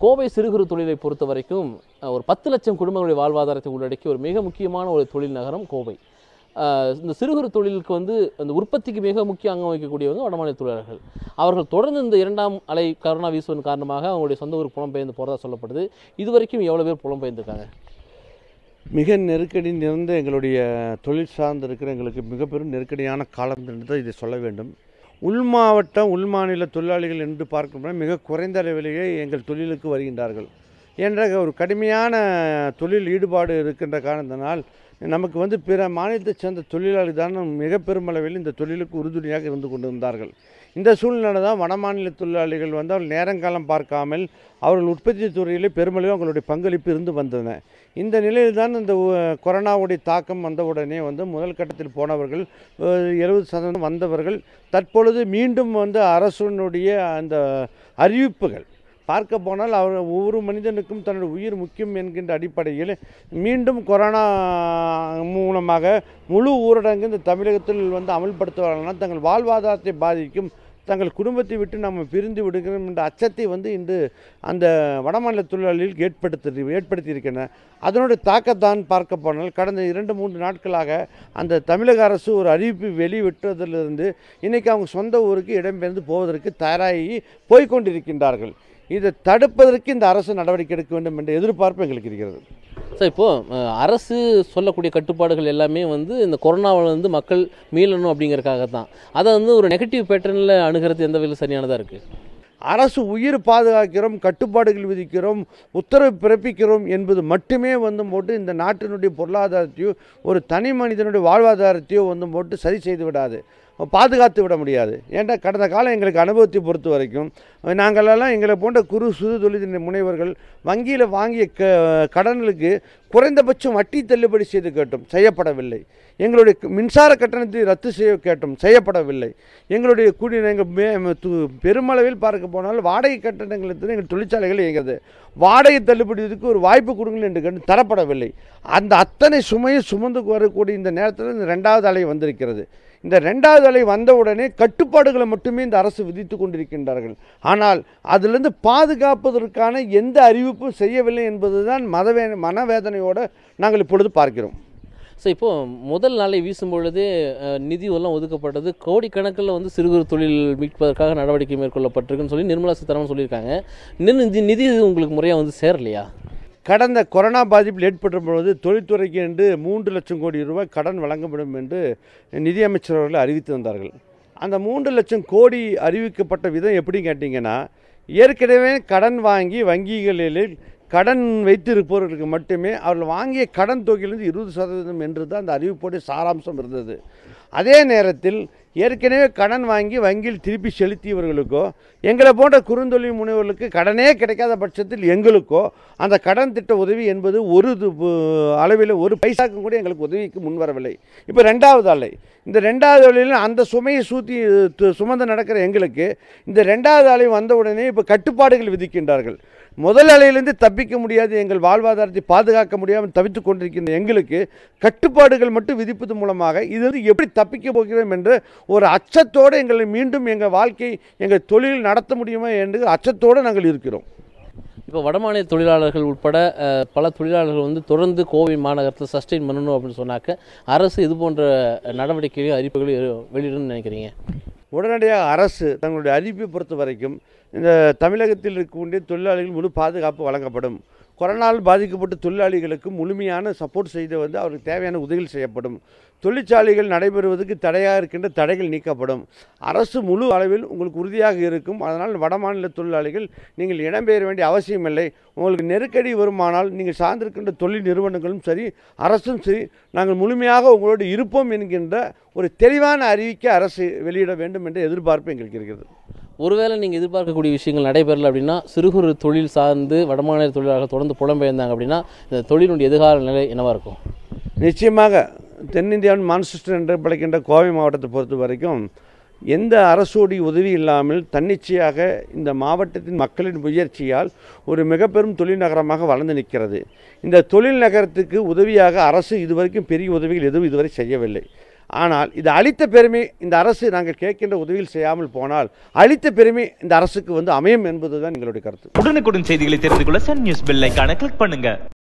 கோவை சிறு குறு தொழிலை பொறுத்த வரைக்கும் அஹ், ஒரு பத்து லட்சம் குடும்பங்களுடைய வாழ்வாதாரத்தை உள்ளடக்கி ஒரு மிக முக்கியமான ஒரு தொழில் நகரம் கோவை அஹ், இந்த சிறு குறு தொழிலுக்கு வந்து அந்த உற்பத்திக்கு மிக முக்கிய அங்கம் வகிக்கக்கூடியவங்க வடமாநில தொழிலாளர்கள் அவர்கள் தொடர்ந்து இந்த இரண்டாம் அலை கரோனா வீசுவதன் காரணமாக அவங்களுடைய சொந்த ஊருக்கு புலம்பெயர்ந்து போகிறதா சொல்லப்படுது இது வரைக்கும் எவ்வளோ பேர் புலம்பெயர்ந்திருக்காங்க மிக நெருக்கடி நிறைந்த எங்களுடைய தொழில் சார்ந்து இருக்கிற எங்களுக்கு மிக பெரும் நெருக்கடியான காலம் என்று இதை சொல்ல வேண்டும் உள் மாவட்டம் உள் மாநில தொழிலாளிகள் என்று பார்க்கும்போது மிக குறைந்த அளவிலேயே எங்கள் தொழிலுக்கு வருகின்றார்கள் என்ற ஒரு கடுமையான தொழில் ஈடுபாடு இருக்கின்ற காரணத்தினால் நமக்கு வந்து பிற மாநிலத்தைச் சேர்ந்த தொழிலாளி தான் மிக பெருமளவில் இந்த தொழிலுக்கு உறுதுணையாக இருந்து கொண்டிருந்தார்கள் இந்த சூழ்நிலை தான் வடமாநில தொழிலாளிகள் வந்து அவர்கள் நேரங்காலம் பார்க்காமல் அவர்கள் உற்பத்தி துறையிலே பெருமளவு அவங்களுடைய பங்களிப்பு இருந்து வந்தன இந்த நிலையில் தான் இந்த உ- கொரோனாவுடைய தாக்கம் வந்தவுடனே வந்து முதல் கட்டத்தில் போனவர்கள் எழுபது சதவீதம் வந்தவர்கள் தற்பொழுது மீண்டும் வந்து அரசனுடைய அந்த அறிவிப்புகள் பார்க்க போனால் அவர் ஒவ்வொரு மனிதனுக்கும் தன்னுடைய உயிர் முக்கியம் என்கின்ற அடிப்படையில் மீண்டும் கொரோனா மூலமாக முழு ஊரடங்கு இந்த தமிழகத்தில் வந்து அமல்படுத்துவார்கள்னால் தங்கள் வாழ்வாதாரத்தை பாதிக்கும் தங்கள் குடும்பத்தை விட்டு நம்ம பிரிந்து விடுகிறோம் என்ற அச்சத்தை வந்து இன்று அந்த வடமாநில தொழிலாளிகள் ஏற்படுத்தி ஏற்படுத்தியிருக்கின்றன அதனுடைய தாக்கத்தான் பார்க்க போனால் கடந்த இரண்டு மூன்று நாட்களாக அந்த தமிழக அரசு ஒரு அறிவிப்பு வெளிவிட்டதிலிருந்து இன்றைக்கி அவங்க சொந்த ஊருக்கு இடம்பெயர்ந்து போவதற்கு தயாராகி போய்க்கொண்டிருக்கின்றார்கள் இதை தடுப்பதற்கு இந்த அரசு நடவடிக்கை எடுக்க வேண்டும் என்ற எதிர்பார்ப்பு எங்களுக்கு இருக்கிறது சார் இப்போது அரசு சொல்லக்கூடிய கட்டுப்பாடுகள் எல்லாமே வந்து இந்த கொரோனாவில் வந்து மக்கள் மீளணும் அப்படிங்கறதுக்காக தான் அதை வந்து ஒரு நெகட்டிவ் பேட்டர்னில் அணுகிறது எந்த வகையில் சரியானதாக இருக்குது அரசு உயிர் பாதுகாக்கிறோம் கட்டுப்பாடுகள் விதிக்கிறோம் உத்தரவு பிறப்பிக்கிறோம் என்பது மட்டுமே வந்து போட்டு இந்த நாட்டினுடைய பொருளாதாரத்தையோ ஒரு தனி மனிதனுடைய வாழ்வாதாரத்தையோ வந்து போட்டு சரி செய்து விடாது பாதுகாத்து விட முடியாது ஏன்டா கடந்த காலம் எங்களுக்கு அனுபவத்தை பொறுத்த வரைக்கும் நாங்களெல்லாம் எங்களை போன்ற குறு சுது தொழில் முனைவர்கள் வங்கியில் வாங்கிய க கடன்களுக்கு குறைந்தபட்சம் வட்டி தள்ளுபடி செய்து கேட்டோம் செய்யப்படவில்லை எங்களுடைய க- மின்சார கட்டணத்தை ரத்து செய்ய கேட்டோம் செய்யப்படவில்லை எங்களுடைய குடி எங்கள் மே- து- பெருமளவில் பார்க்க போனால் வாடகை கட்டணங்களுக்கு எங்கள் தொழிற்சாலைகள் இயங்குது வாடகை தள்ளுபடிக்கு ஒரு வாய்ப்பு கொடுங்கள் என்று கேட்டு தரப்படவில்லை அந்த அத்தனை சுமையை சுமந்து வரக்கூடிய இந்த நேரத்தில் இந்த ரெண்டாவது அலை வந்திருக்கிறது இந்த ரெண்டாவது அலை வந்தவுடனே கட்டுப்பாடுகளை மட்டுமே இந்த அரசு விதித்து கொண்டிருக்கின்றார்கள் ஆனால் அதிலிருந்து பாதுகாப்பதற்கான எந்த அறிவிப்பும் செய்யவில்லை என்பதுதான் மதவே மனவேதனையோடு நாங்கள் இப்பொழுது பார்க்கிறோம் ஸோ இப்போ முதல் நாளை வீசும் பொழுதே அஹ், நிதி எல்லாம் ஒதுக்கப்பட்டது கோடிக்கணக்கில் வந்து சிறு குறு தொழில் மீட்பதற்காக நடவடிக்கை மேற்கொள்ளப்பட்டிருக்குன்னு சொல்லி நிர்மலா சீதாராமன் சொல்லியிருக்காங்க நின்னு இந்த நிதி உங்களுக்கு முறையாக வந்து சேரலையா கடந்த கொரோனா பாதிப்பில் ஏற்பட்ட பொழுது தொழில்துறைக்கு என்று மூன்று லட்சம் கோடி ரூபாய் கடன் வழங்கப்படும் என்று நிதியமைச்சர் அவர்கள் அறிவித்து வந்தார்கள் அந்த மூன்று லட்சம் கோடி அறிவிக்கப்பட்ட விதம் எப்படி கேட்டிங்கன்னா ஏற்கனவே கடன் வாங்கி வங்கிகளில் கடன் வைத்திருப்பவர்களுக்கு மட்டுமே அவர்கள் வாங்கிய கடன் தொகையிலிருந்து இருபது சதவீதம் என்று தான் அந்த அறிவிப்போடைய சாராம்சம் இருந்தது அதே நேரத்தில் ஏற்கனவே கடன் வாங்கி வங்கியில் திருப்பி செலுத்தியவர்களுக்கோ எங்களை போன்ற குறுந்தொழில் முனைவர்களுக்கு கடனே கிடைக்காத பட்சத்தில் எங்களுக்கோ அந்த கடன் திட்ட உதவி என்பது ஒரு இது, பு- அளவில் ஒரு பைசாக்கும் கூட எங்களுக்கு உதவிக்கு முன்வரவில்லை இப்போ ரெண்டாவது அலை இந்த ரெண்டாவது அலையில் அந்த சுமையை சூத்தி து- சுமந்து நடக்கிற எங்களுக்கு இந்த ரெண்டாவது அலை வந்தவுடனே இப்போ கட்டுப்பாடுகள் விதிக்கின்றார்கள் முதல் அலையிலிருந்து தப்பிக்க முடியாது எங்கள் வாழ்வாதாரத்தை பாதுகாக்க முடியாமல் தவித்துக் கொண்டிருக்கின்ற எங்களுக்கு கட்டுப்பாடுகள் மட்டும் விதிப்பது மூலமாக இதிலிருந்து எப்படி தப்பிக்க போகிறோம் என்று ஒரு அச்சத்தோடு எங்களை மீண்டும் எங்கள் வாழ்க்கை எங்கள் தொழில் நடத்த முடியுமா என்று அச்சத்தோடு நாங்கள் இருக்கிறோம் இப்போ வடமாநில தொழிலாளர்கள் உட்பட அஹ், பல தொழிலாளர்கள் வந்து தொடர்ந்து கோவை மாநகரத்தில் சஸ்டெயின் பண்ணணும் அப்படின்னு சொன்னாக்க அரசு இது போன்ற நடவடிக்கைகளையும் அறிவிப்புகளையும் வெளியிடணும்னு நினைக்கிறீங்க உடனடியாக அரசு தங்களுடைய அறிவிப்பை பொறுத்த வரைக்கும் இந்த தமிழகத்தில் இருக்கக்கூடிய தொழிலாளிகள் முழு பாதுகாப்பு வழங்கப்படும் கொரோனாவில் பாதிக்கப்பட்ட தொழிலாளிகளுக்கு முழுமையான சப்போர்ட் செய்து வந்து அவருக்கு தேவையான உதவிகள் செய்யப்படும் தொழிற்சாலைகள் நடைபெறுவதற்கு தடையாக இருக்கின்ற தடைகள் நீக்கப்படும் அரசு முழு அளவில் உங்களுக்கு உறுதியாக இருக்கும் அதனால் வடமாநில தொழிலாளிகள் நீங்கள் இடம்பெயர வேண்டிய அவசியமில்லை உங்களுக்கு நெருக்கடி வருமானால் நீங்கள் சார்ந்திருக்கின்ற தொழில் நிறுவனங்களும் சரி அரசும் சரி நாங்கள் முழுமையாக உங்களோடு இருப்போம் என்கின்ற ஒரு தெளிவான அறிவிக்கை அரசு வெளியிட வேண்டும் என்ற எதிர்பார்ப்பு எங்களுக்கு இருக்கிறது ஒருவேளை நீங்கள் எதிர்பார்க்கக்கூடிய விஷயங்கள் நடைபெறல அப்படின்னா சிறு குறு தொழில் சார்ந்து வடமாநில தொழிலாளர்கள் தொடர்ந்து புலம்பெயர்ந்தாங்க அப்படின்னா இந்த தொழிலுடைய எதிர்கால நிலை என்னவாக இருக்கும் நிச்சயமாக தென்னிந்தியாவின் மான்செஸ்டர் என்று பிழைக்கின்ற கோவை மாவட்டத்தை பொறுத்த வரைக்கும் எந்த அரசோடைய உதவி இல்லாமல் தன்னிச்சையாக இந்த மாவட்டத்தின் மக்களின் முயற்சியால் ஒரு மிக பெரும் தொழில் நகரமாக வளர்ந்து நிற்கிறது இந்த தொழில் நகரத்துக்கு உதவியாக அரசு இதுவரைக்கும் பெரிய உதவிகள் எதுவும் இதுவரை செய்யவில்லை ஆனால் இது அளித்த பெருமை இந்த அரசு நாங்கள் கேட்கின்ற உதவியில் செய்யாமல் போனால் அளித்த பெருமை இந்த அரசுக்கு வந்து அமையும் என்பதுதான் எங்களுடைய கருத்து உடனுக்குடன் செய்திகளை தெரிந்து கொள்ள சன் நியூஸ் பெல் ஐகானை கிளிக் பண்ணுங்க